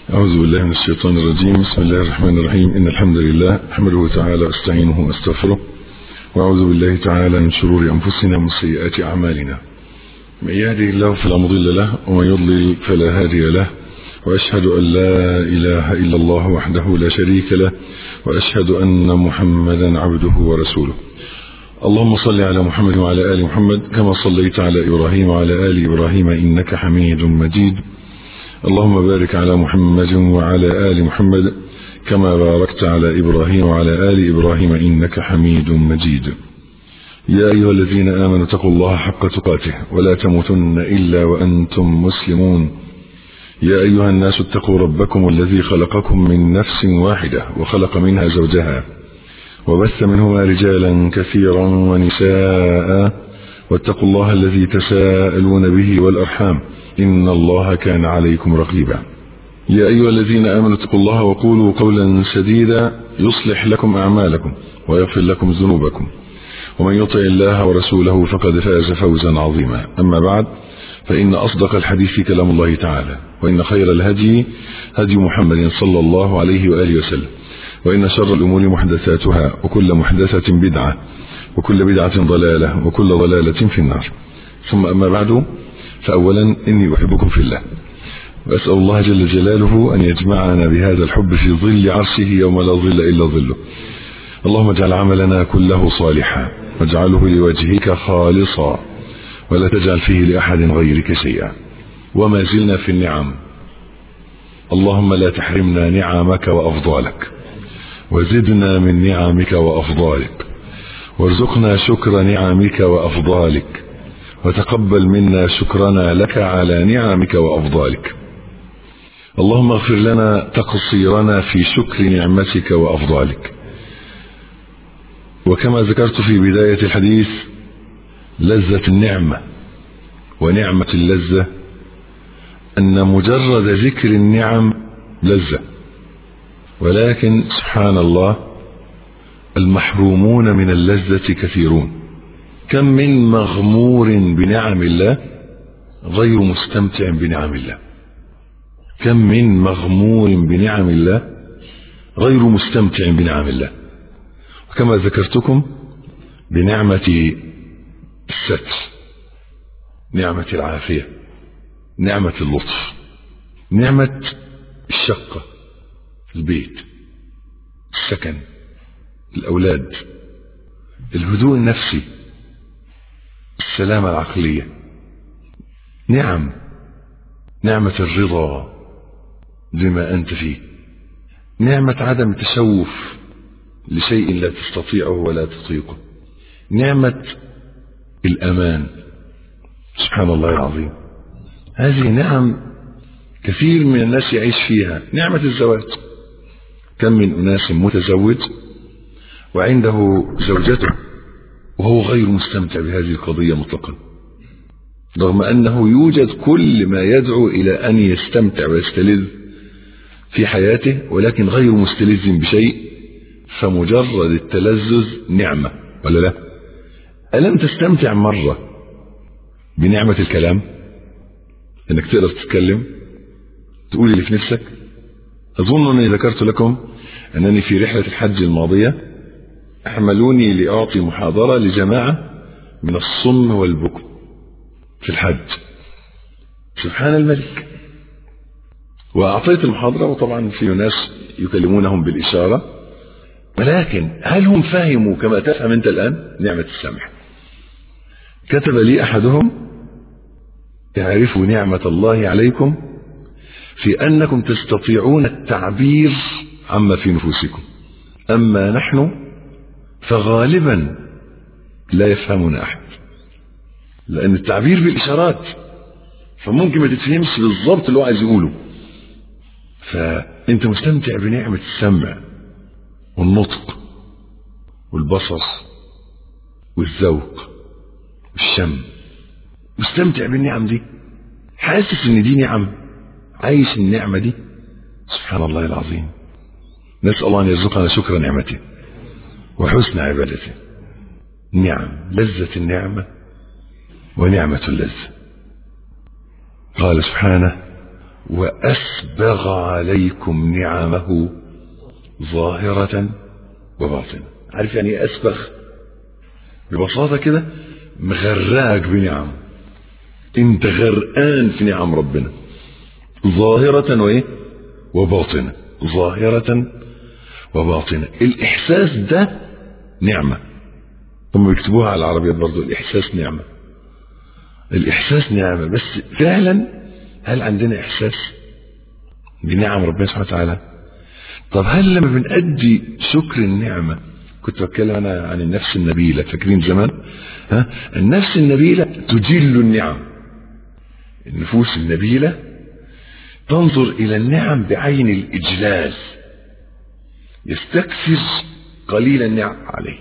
أعوذ بالله من الشيطان الرجيم بسم الله الرحمن الرحيم إن الحمد لله أحمده تعالى واستعينه واستغفره وأعوذ بالله تعالى من شرور أنفسنا ومن سيئات أعمالنا من يهده الله فلا مضل له ومن يضلل فلا هادي له وأشهد أن لا إله إلا الله وحده لا شريك له وأشهد أن محمدا عبده ورسوله اللهم صل على محمد وعلى آل محمد كما صليت على إبراهيم وعلى آل إبراهيم إنك حميد مجيد اللهم بارك على محمد وعلى آل محمد كما باركت على إبراهيم وعلى آل إبراهيم إنك حميد مجيد يا أيها الذين آمنوا اتقوا الله حق تقاته ولا تموتن إلا وأنتم مسلمون يا أيها الناس اتقوا ربكم الذي خلقكم من نفس واحدة وخلق منها زوجها وبث منهما رجالا كثيرا ونساء واتقوا الله الذي تساءلون به والأرحام إن الله كان عليكم رقيبا يا أيها الذين آمنوا اتقوا الله وقولوا قولا سديدا يصلح لكم أعمالكم ويغفر لكم ذنوبكم ومن يطع الله ورسوله فقد فاز فوزا عظيما أما بعد فإن أصدق الحديث كلام الله تعالى وإن خير الهدي هدي محمد صلى الله عليه وآله وسلم وإن شر الأمور محدثاتها وكل محدثة بدعة وكل بدعة ضلالة وكل ضلالة في النار ثم أما بعد فأولا إني أحبكم في الله وأسأل الله جل جلاله أن يجمعنا بهذا الحب في ظل عرشه يوم لا ظل إلا ظله اللهم اجعل عملنا كله صالحا واجعله لوجهك خالصا ولا تجعل فيه لأحد غيرك شيئا وما زلنا في النعم اللهم لا تحرمنا نعمك وأفضالك وزدنا من نعمك وأفضالك وارزقنا شكر نعمك وأفضالك وتقبل منا شكرنا لك على نعمك وأفضالك اللهم اغفر لنا تقصيرنا في شكر نعمتك وأفضالك وكما ذكرت في بداية الحديث لذة النعمة ونعمة اللذة أن مجرد ذكر النعم لذة ولكن سبحان الله المحرومون من اللذة كثيرون كم من مغمور بنعم الله غير مستمتع بنعم الله كم من مغمور بنعم الله غير مستمتع بنعم الله وكما ذكرتكم بنعمة الستر نعمة العافية نعمة اللطف نعمة الشقة البيت السكن الأولاد الهدوء النفسي السلامة العقلية نعم نعمة الرضا بما أنت فيه نعمة عدم التشوف لشيء لا تستطيعه ولا تطيقه نعمة الأمان سبحان الله العظيم هذه نعم كثير من الناس يعيش فيها نعمة الزواج كم من أناس متزوج وعنده زوجته وهو غير مستمتع بهذه القضية مطلقا رغم أنه يوجد كل ما يدعو إلى أن يستمتع ويستلذ في حياته ولكن غير مستلذ بشيء فمجرد التلذذ نعمة ولا لا ألم تستمتع مرة بنعمة الكلام انك تقدر تتكلم تقول اللي في نفسك اظن اني ذكرت لكم انني في رحلة الحج الماضية احملوني لاعطي محاضرة لجماعة من الصم والبكم في الحج سبحان الملك واعطيت المحاضرة وطبعا في ناس يكلمونهم بالاشارة ولكن هل هم فهموا كما تفهم انت الان نعمة السمع كتب لي احدهم اعرفوا نعمة الله عليكم في أنكم تستطيعون التعبير عما في نفوسكم أما نحن فغالبا لا يفهمنا أحد لأن التعبير بالإشارات فممكن ما تتفهمش بالضبط اللي هو عايز يقوله فأنت مستمتع بنعمة السمع والنطق والبصر والذوق والشم مستمتع بالنعم دي حاسس ان دي نعم عايش النعمة دي سبحان الله العظيم نسأل الله أن يرزقنا شكر نعمته وحسن عبادته نعم لذة النعمة ونعمة اللذة قال سبحانه وأسبغ عليكم نعمه ظاهرة وباطنة عارف يعني ايه أسبغ ببساطة كده مغرقك بنعم انت غرقان في نعم ربنا ظاهرة وايه وباطنة ظاهرة وباطنة الإحساس ده نعمة هم بيكتبوها على العربيات برضو الإحساس نعمة الإحساس نعمة بس فعلا هل عندنا إحساس بنعم ربنا سبحانه وتعالى طب هل لما بنأدي شكر النعمة كنت بتكلم أنا عن النفس النبيلة فاكرين زمان ها النفس النبيلة تجل النعم النفوس النبيلة تنظر إلى النعم بعين الإجلال يستكثر قليل النعم عليه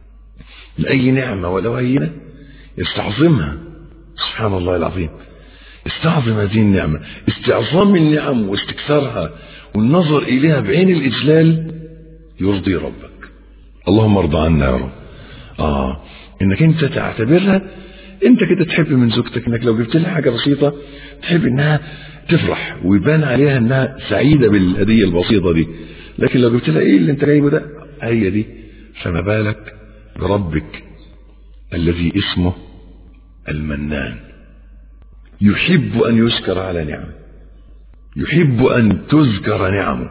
لأي نعمة ولو هينة يستعظمها سبحان الله العظيم استعظم هذه النعمة استعظام النعم واستكثارها والنظر إليها بعين الإجلال يرضي ربك اللهم ارضى عنا يا رب آه إنك أنت تعتبرها أنت كده تحب من زوجتك إنك لو جبت لها حاجة بسيطة تحب إنها تفرح ويبان عليها إنها سعيدة بالهدية البسيطة دي لكن لو جبت لها إيه اللي أنت جايبه ده هي دي فما بالك بربك الذي اسمه المنان يحب أن يشكر على نعمه يحب أن تذكر نعمه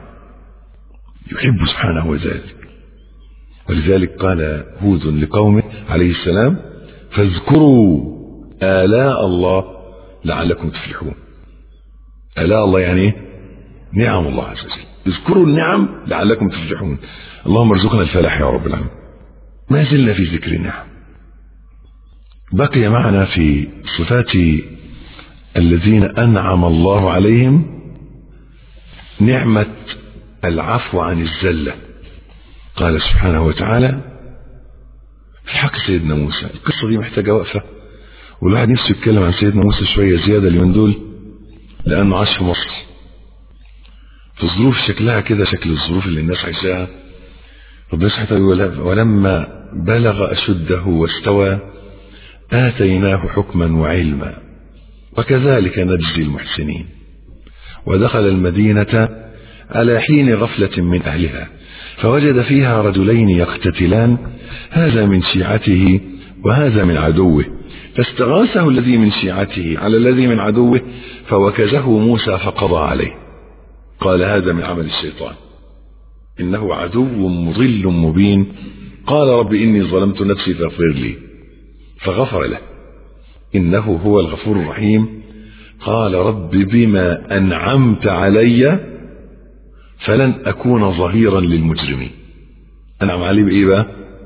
يحب سبحانه وذلك ولذلك قال هود لقومه عليه السلام فاذكروا آلاء الله لعلكم تفلحون آلاء الله يعني ايه نعم الله عز وجل اذكروا النعم لعلكم تفلحون اللهم ارزقنا الفلاح يا رب العالمين ما زلنا في ذكر النعم بقي معنا في صفات الذين أنعم الله عليهم نعمة العفو عن الزلة قال سبحانه وتعالى في حق سيدنا موسى القصة دي محتاجة وقفة والواحد نفسه يتكلم عن سيدنا موسى شوية زيادة اليومين دول لأنه عاش في مصر في ظروف شكلها كده شكل الظروف اللي الناس عايشاها ربنا سبحانه وتعالى ولما بلغ أشده واستوى آتيناه حكما وعلما وكذلك نجزي المحسنين ودخل المدينة على حين غفلة من أهلها فوجد فيها رجلين يقتتلان هذا من شيعته وهذا من عدوه فاستغاثه الذي من شيعته على الذي من عدوه فوكزه موسى فقضى عليه قال هذا من عمل الشيطان إنه عدو مضل مبين قال رب إني ظلمت نفسي فاغفر لي فغفر له إنه هو الغفور الرحيم قال رب بما أنعمت علي فلن أكون ظهيرا للمجرمين أنعم عليه بإيه بقى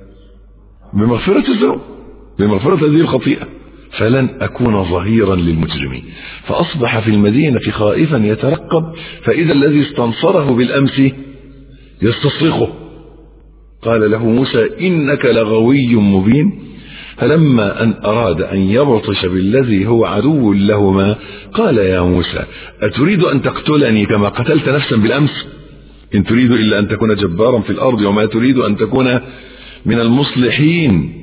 بمغفرة الذنوب بمغفرة هذه الخطيئة فلن أكون ظهيرا للمجرمين فأصبح في المدينة خائفا يترقب فإذا الذي استنصره بالأمس يستصرخه قال له موسى إنك لغوي مبين فلما أن أراد أن يبطش بالذي هو عدو لهما قال يا موسى أتريد أن تقتلني كما قتلت نفسا بالأمس إن تريد إلا أن تكون جبارا في الأرض وما تريد أن تكون من المصلحين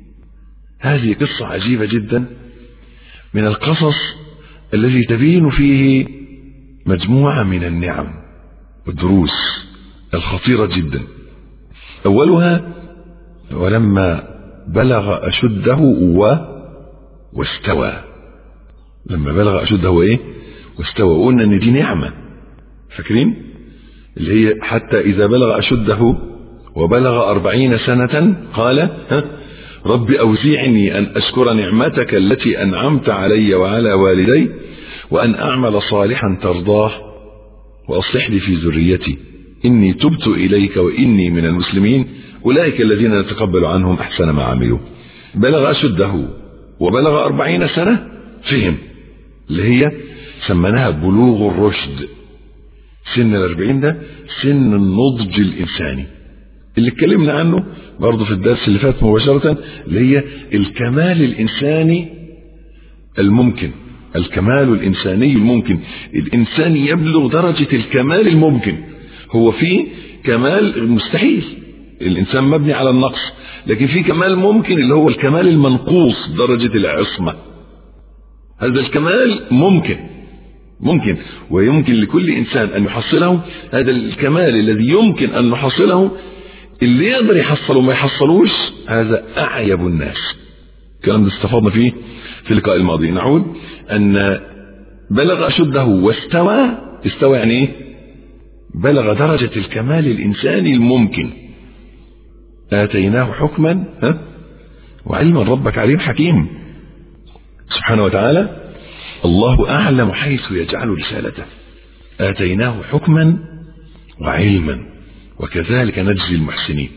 هذه قصة عجيبة جدا من القصص الذي تبين فيه مجموعة من النعم والدروس الخطيرة جدا أولها ولما بلغ أشده و واستوى لما بلغ أشده وإيه واستوى قلنا إن دي نعمة فاكرين اللي هي حتى إذا بلغ أشده وبلغ أربعين سنة قال ها رب أوزعني أن أشكر نعمتك التي أنعمت علي وعلى والدي وأن أعمل صالحا ترضاه وأصلح لي في ذريتي إني تبت إليك وإني من المسلمين أولئك الذين نتقبل عنهم أحسن ما عملوا بلغ أشده وبلغ أربعين سنة فهم اللي هي سمناها بلوغ الرشد سن الأربعين ده سن النضج الإنساني اللي اتكلمنا عنه برضه في الدرس اللي فات مباشرة اللي هي الكمال الإنساني الممكن الكمال الإنساني الممكن الإنسان يبلغ درجة الكمال الممكن هو في كمال مستحيل الإنسان مبني على النقص لكن في كمال ممكن اللي هو الكمال المنقوص درجة العصمة هذا الكمال ممكن ممكن ويمكن لكل إنسان أن يحصله هذا الكمال الذي يمكن أن نحصله اللي يقدر يحصله وما يحصلوش هذا أعيب الناس الكلام ده استفضنا فيه في اللقاء الماضي نعود أن بلغ أشده واستوى استوى يعني إيه؟ بلغ درجة الكمال الإنساني الممكن آتيناه حكما ها وعلما ربك عليم حكيم سبحانه وتعالى الله أعلم حيث يجعل رسالته آتيناه حكما وعلما وكذلك نجزي المحسنين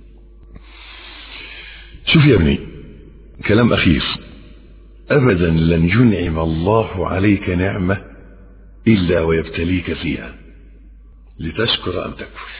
شوف يا ابني كلام أخير أبدا لن ينعم الله عليك نعمة إلا ويبتليك فيها لتشكر أم تكفر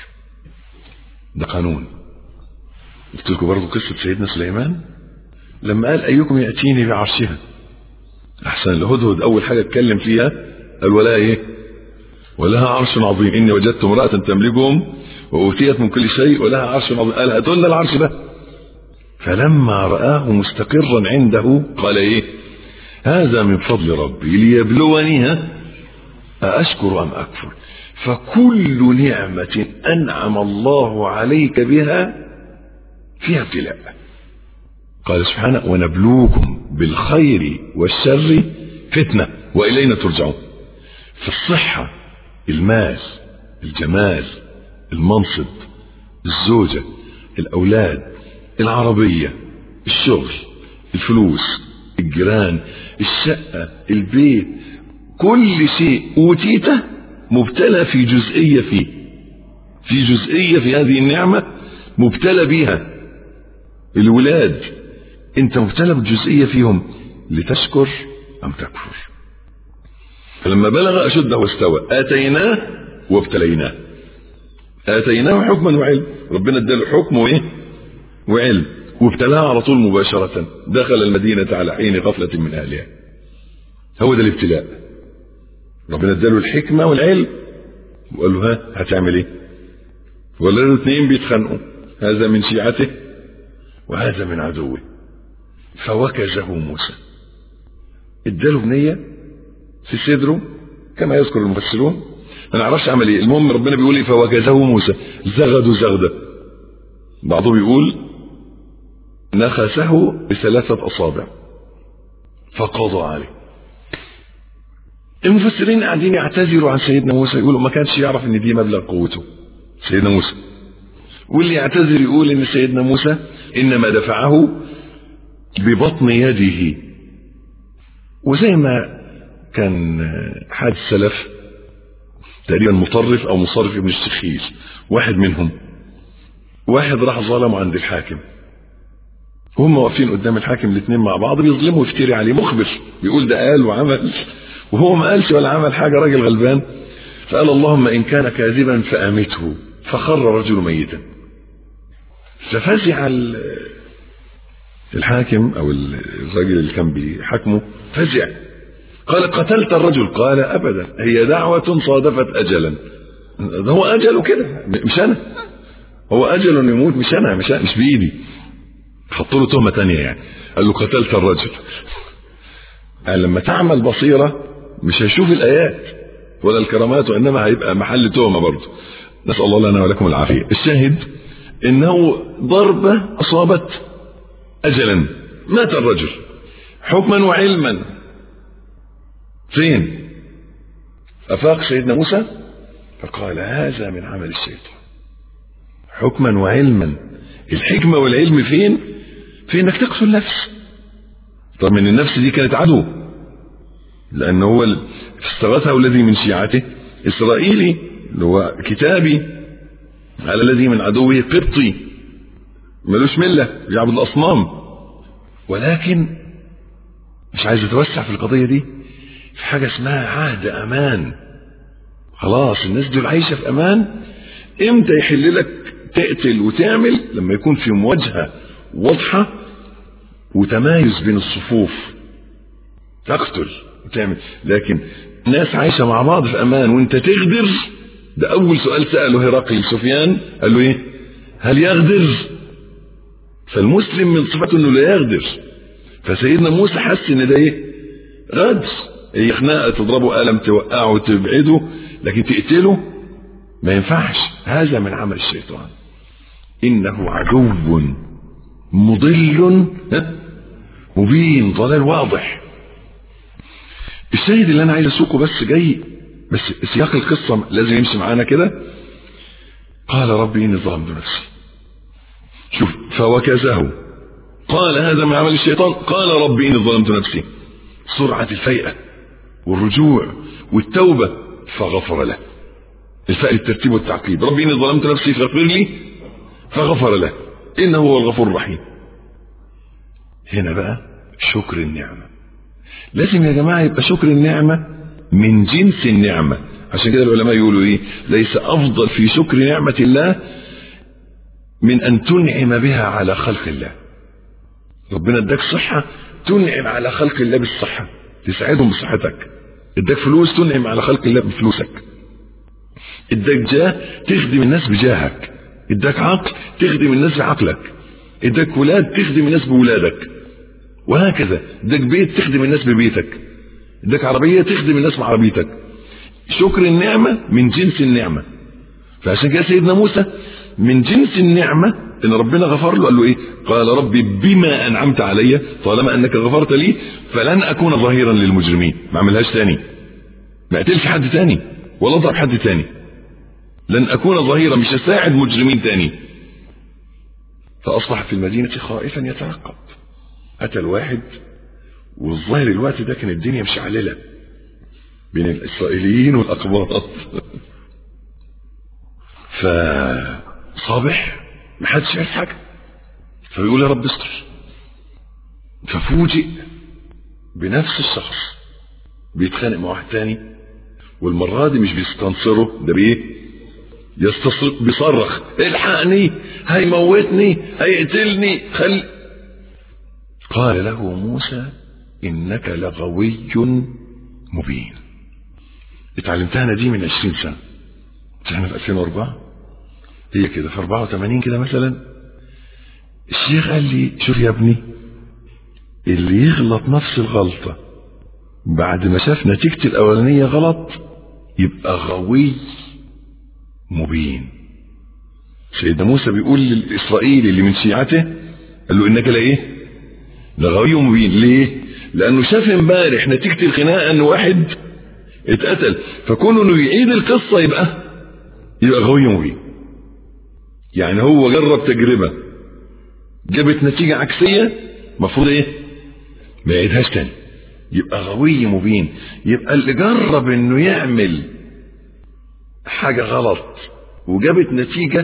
ده قانون قلت لكم برضه قصة سيدنا سليمان لما قال أيكم يأتيني بعرشها أحسن الهدهد أول حاجة اتكلم فيها قال ولا إيه ولها عرش عظيم إني وجدت امرأة تملكهم وأوتيت من كل شيء ولها عرش عظيم قال هاتوا لنا العرش ده فلما رآه مستقرا عنده قال إيه هذا من فضل ربي ليبلوني ها أأشكر أم أكفر فكل نعمة أنعم الله عليك بها فيها ابتلاء قال سبحانه ونبلوكم بالخير والشر فتنة وإلينا ترجعون فالصحة المال الجمال المنصب الزوجة الأولاد العربية الشغل الفلوس الجيران الشقة البيت كل شيء أوتيته مبتلى في جزئية فيه في جزئية في هذه النعمة مبتلى بها الولاد انت مبتلى بجزئية فيهم لتشكر أم تكفر فلما بلغ أشده واستوى آتيناه وابتليناه آتيناه حكما وعلم ربنا اداله حكم وإيه وعلم وابتلاه على طول مباشرة دخل المدينة على حين غفلة من أهلها هو ده الابتلاء ربنا اداله الحكمة والعلم وقال له ها هتعمل ايه ولا له اثنين بيتخانقوا هذا من شيعته وهذا من عدوه فوكزه موسى اداله بنية في صدره كما يذكر المفسرون ما نعرفش عمل ايه المهم ربنا بيقول ايه فوكزه موسى زغدوا زغدة بعضهم يقول نخسه بثلاثة أصابع فقضى عليه المفسرين قاعدين يعتذروا عن سيدنا موسى يقولوا ما كانش يعرف ان دي مبلغ قوته سيدنا موسى واللي يعتذر يقول ان سيدنا موسى انما دفعه ببطن يده وزي ما كان حد السلف تقريبا مطرف او مصرف ابن الشخير واحد منهم واحد راح ظلم عند الحاكم وهم واقفين قدام الحاكم الاثنين مع بعض بيظلموا ويفتري عليه مخبر بيقول ده قال وعمل وهو ما قالش ولا عمل حاجه راجل غلبان فقال اللهم ان كان كاذبا فامته فخر رجل ميتا ففزع الحاكم او الراجل اللي كان بيحاكمه فزع قال قتلت الرجل قال ابدا هي دعوة صادفت اجلا ده هو اجله كده مش انا هو اجله يموت مش انا مش أنا مش بايدي حط له تهمة تانية يعني قال له قتلت الرجل قال لما تعمل بصيرة مش هيشوف الآيات ولا الكرامات وإنما هيبقى محل تهمة برضه نسأل الله لنا ولكم العافية الشاهد إنه ضربة أصابت أجلا مات الرجل حكما وعلما فين أفاق سيدنا موسى فقال هذا من عمل الشيطان حكما وعلما الحكمة والعلم فين في انك تقتل نفس طب من النفس دي كانت عدو لان هو استغاثه الذي من شيعته اسرائيلي اللي هو كتابي على الذي من عدوه قبطي ملوش مله يعبد الاصنام ولكن مش عايز يتوسع في القضيه دي في حاجه اسمها عهد امان خلاص الناس دول عايشه في امان امتى يحل لك تقتل وتعمل لما يكون في مواجهه واضحه وتمايز بين الصفوف تقتل وتعمل لكن ناس عايشه مع بعض في امان وانت تغدر ده اول سؤال ساله هرقل سفيان قال له ايه هل يغدر فالمسلم من صفته انه لا يغدر فسيدنا موسى حس ان ده ايه غدر هي خناقه تضربه قلم توقعه تبعده لكن تقتله ما ينفعش هذا من عمل الشيطان انه عدو مضل مبين ضلال واضح الشاهد اللي انا عايز اسوقه بس جاي بس سياق القصه لازم يمشي معانا كده قال ربي اني ظلمت نفسي شوف فوكزه قال هذا من عمل الشيطان قال ربي اني ظلمت نفسي سرعه الفيئه والرجوع والتوبه فغفر له الفاء الترتيب والتعقيب ربي اني ظلمت نفسي فاغفر لي فغفر له انه هو الغفور الرحيم هنا بقى شكر النعمه لازم يا جماعه يبقى شكر النعمه من جنس النعمه عشان كده العلماء يقولوا ايه ليس افضل في شكر نعمه الله من ان تنعم بها على خلق الله ربنا اداك صحه تنعم على خلق الله بالصحه تساعدهم بصحتك اداك فلوس تنعم على خلق الله بفلوسك اداك جاه تخدم الناس بجاهك اداك عقل تخدم الناس بعقلك اداك ولاد تخدم الناس بولادك وهكذا اداك بيت تخدم الناس ببيتك اداك عربيه تخدم الناس بعربيتك شكر النعمه من جنس النعمه فعشان كده سيدنا موسى من جنس النعمه ان ربنا غفر له قال له ايه قال ربي بما انعمت علي طالما انك غفرت لي فلن اكون ظهيرا للمجرمين ما اعملهاش تاني ما اقتلش حد تاني ولا اضرب حد تاني لن اكون ظهيرا مش هساعد مجرمين تاني فاصبح في المدينه خائفا يترقب اتى الواحد والظاهر الوقت ده كان الدنيا مشعلله بين الاسرائيليين والاقباط فصابح ما حدش عارف حاجه فبيقول يا رب استر ففوجئ بنفس الشخص بيتخانق مع واحد تاني والمرة دي مش بيستنصره ده بإيه؟ يستصرخ بيصرخ الحقني هيموتني هيقتلني خل قال له موسى إنك لغوي مبين اتعلمتها أنا دي من 20 سنة احنا في 2004 هي كده في 84 كده مثلا الشيخ قال لي شوف يا ابني اللي يغلط نفس الغلطة بعد ما شاف نتيجة الأولانية غلط يبقى غوي مبين سيدنا موسى بيقول للإسرائيلي اللي من شيعته قال له إنك لإيه لغوي مبين ليه لأنه شاف امبارح نتيجة الخناقة أن واحد اتقتل فكون انه يعيد القصة يبقى يبقى غوي مبين يعني هو جرب تجربة جابت نتيجة عكسية المفروض ايه ما يعيدهاش تاني يبقى غوي مبين يبقى اللي جرب انه يعمل حاجة غلط وجابت نتيجة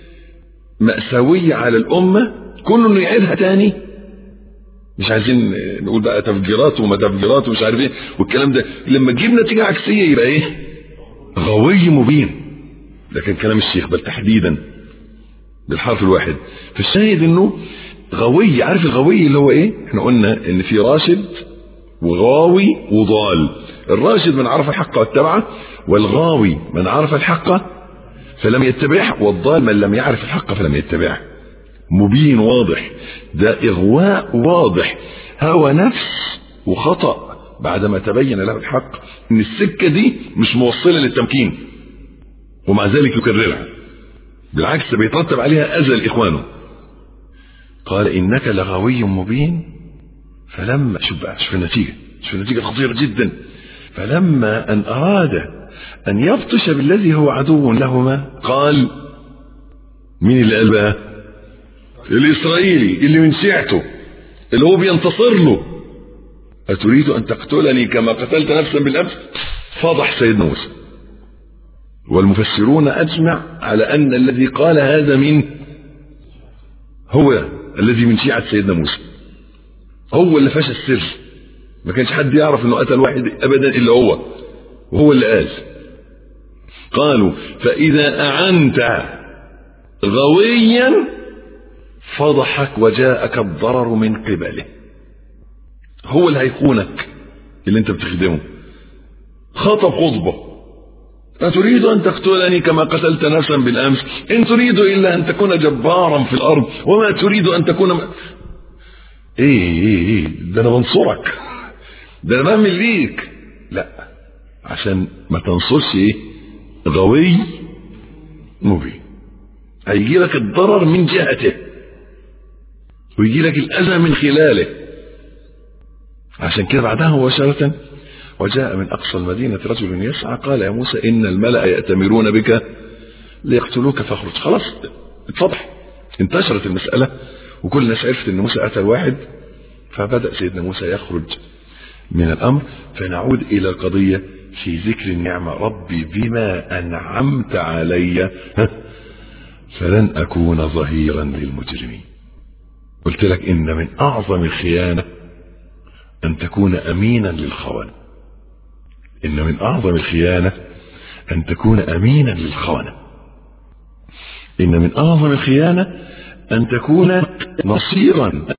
مأساوية على الأمة كونه انه يعيدها تاني مش عايزين نقول بقى تفجيرات وما تفجيرات ومش عارف ايه والكلام ده لما تجيب نتيجة عكسية يبقى ايه غوي مبين ده كان كلام الشيخ بل تحديدا بالحرف الواحد فالشاهد انه غوي عارف الغوي اللي هو ايه احنا قلنا ان في راشد وغاوي وضال الراشد من عرف الحق واتبعه والغاوي من عرف الحق فلم يتبعه والضال من لم يعرف الحق فلم يتبعه مبين واضح ده اغواء واضح هوى نفس وخطأ بعدما تبين له الحق ان السكة دي مش موصلة للتمكين ومع ذلك يكررها بالعكس بيترتب عليها اذى لاخوانه قال انك لغوي مبين فلما شوف بقى شوف النتيجة شوف النتيجة خطيرة جدا فلما ان اراد ان يبطش بالذي هو عدو لهما قال مين اللي قال بقى الإسرائيلي اللي من شيعته اللي هو بينتصر له أتريد أن تقتلني كما قتلت نفسا بالأمس فضح سيدنا موسى والمفسرون أجمع على أن الذي قال هذا من هو الذي من شيعة سيدنا موسى هو اللي فشى السر ما كانش حد يعرف انه قتل واحد ابدا الا هو وهو اللي قال قالوا فاذا اعنت غويا فضحك وجاءك الضرر من قبله هو اللي هيخونك اللي انت بتخدمه خطب خطبة أتريد أن تقتلني كما قتلت نفسا بالأمس إن تريد إلا أن تكون جبارا في الأرض وما تريد أن تكون م... إيه إيه إيه ده أنا بنصرك ده أنا بعمل ليك عشان ما تنصرش ايه غوي مبين هيجي لك الضرر من جهته ويجي لك الأذى من خلاله عشان كده بعدها مباشرة وجاء من أقصى المدينة رجل يسعى قال يا موسى إن الملأ يأتمرون بك ليقتلوك فاخرج خلاص اتفضح انتشرت المسألة وكل الناس عرفت ان موسى قتل واحد فبدأ سيدنا موسى يخرج من الأمر فنعود إلى القضية في ذكر النعمة ربي بما أنعمت علي فلن أكون ظهيرا للمجرمين قلت لك إن من أعظم الخيانة أن تكون أمينا للخونة إن من أعظم الخيانة أن تكون أمينا للخونة إن من أعظم الخيانة أن تكون نصيرا